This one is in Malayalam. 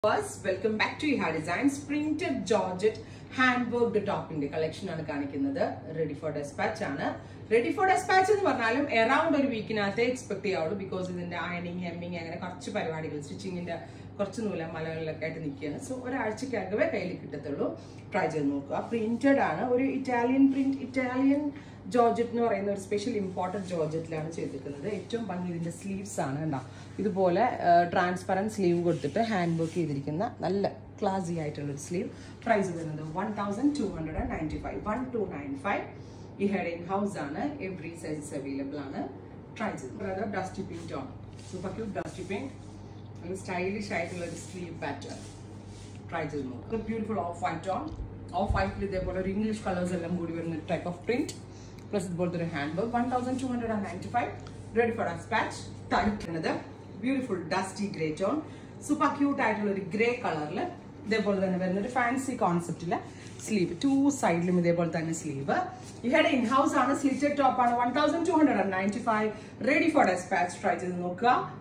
ഫസ്റ്റ് വെൽക്കം ബാക്ക് ടു ഹാ designs printed georgette hand work ടോപ്പിന്റെ കളക്ഷൻ ആണ് കാണിക്കുന്നത് റെഡി ഫോർ ഡെസ്പാച്ച് ആണ് റെഡി ഫോർ ഡെസ്പാച്ച് എന്ന് പറഞ്ഞാലും എറൗണ്ട് ഒരു വീക്കിനകത്തേ എക്സ്പെക്ട് ചെയ്യാവുള്ളൂ ബിക്കോസ് ഇതിന്റെ അയണിങ് ഹെമ്മിങ് അങ്ങനെ കുറച്ച് പരിപാടികൾ സ്റ്റിച്ചിങ്ങിന്റെ കുറച്ച് നൂല മലകളിലൊക്കെ ആയിട്ട് നിൽക്കുകയാണ് സോ ഒരാഴ്ചക്കകവേ കയ്യിൽ കിട്ടത്തുള്ളൂ ട്രൈ ചെയ്ത് നോക്കുക പ്രിന്റഡ് ആണ് ഒരു ഇറ്റാലിയൻ പ്രിന്റ് ഇറ്റാലിയൻ ജോർജറ്റ് എന്ന് പറയുന്ന ഒരു സ്പെഷ്യൽ ഇമ്പോർട്ടൻറ്റ് ജോർജറ്റിലാണ് ചെയ്തിരിക്കുന്നത് ഏറ്റവും ഭംഗി ഇതിന്റെ സ്ലീവ്സ് ആണ് കണ്ടോ ഇതുപോലെ ട്രാൻസ്പെറൻറ്റ് സ്ലീവ് കൊടുത്തിട്ട് ഹാൻഡ് വർക്ക് ചെയ്തിരിക്കുന്ന നല്ല ക്ലാസി ആയിട്ടുള്ള ഒരു സ്ലീവ് പ്രൈസ് വരുന്നത് one thousand two hundred and ninety five one two nine five ഈ ഹെഡ് ഇൻ ഹൗസ് ആണ് എവറി സൈസസ് അവൈലബിൾ ആണ് ട്രൈ ചെയ്തത് ഡസ്റ്റി പിങ്ക് ആണ് സൂപ്പർ ക്യൂട്ട് ഡസ്റ്റി പിങ്ക് ഒരു സ്റ്റൈലിഷ് ആയിട്ടുള്ള ഒരു സ്ലീവ് പാറ്റേൺ ട്രൈ ചെയ്ത് നോക്കുക beautiful off white on off വൈറ്റിൽ ഇതേപോലെ ഒരു ഇംഗ്ലീഷ് കളേഴ്സ് എല്ലാം കൂടി വരുന്ന ടൈപ്പ് ഓഫ് പ്രിന്റ് പ്ലസ് ഇതുപോലത്തെ ഒരു hand work one thousand two hundred and ninety five ready for despatch തടുക്കുന്നത് beautiful dusty grey tone super cute ആയിട്ടുള്ള ഒരു ഗ്രേ കളറിൽ ഇതേപോലെ തന്നെ വരുന്ന ഒരു ഫാൻസി കോൺസെപ്റ്റില് സ്ലീവ് ടു സൈഡിലും ഇതേപോലെ തന്നെ സ്ലീവ് ഇഹയുടെ ഇൻ ഹൗസ് ആണ് സ്ലിറ്റഡ് ടോപ്പ് ആണ് one thousand two hundred and ninety five ready for despatch try ചെയ്ത് നോക്കുക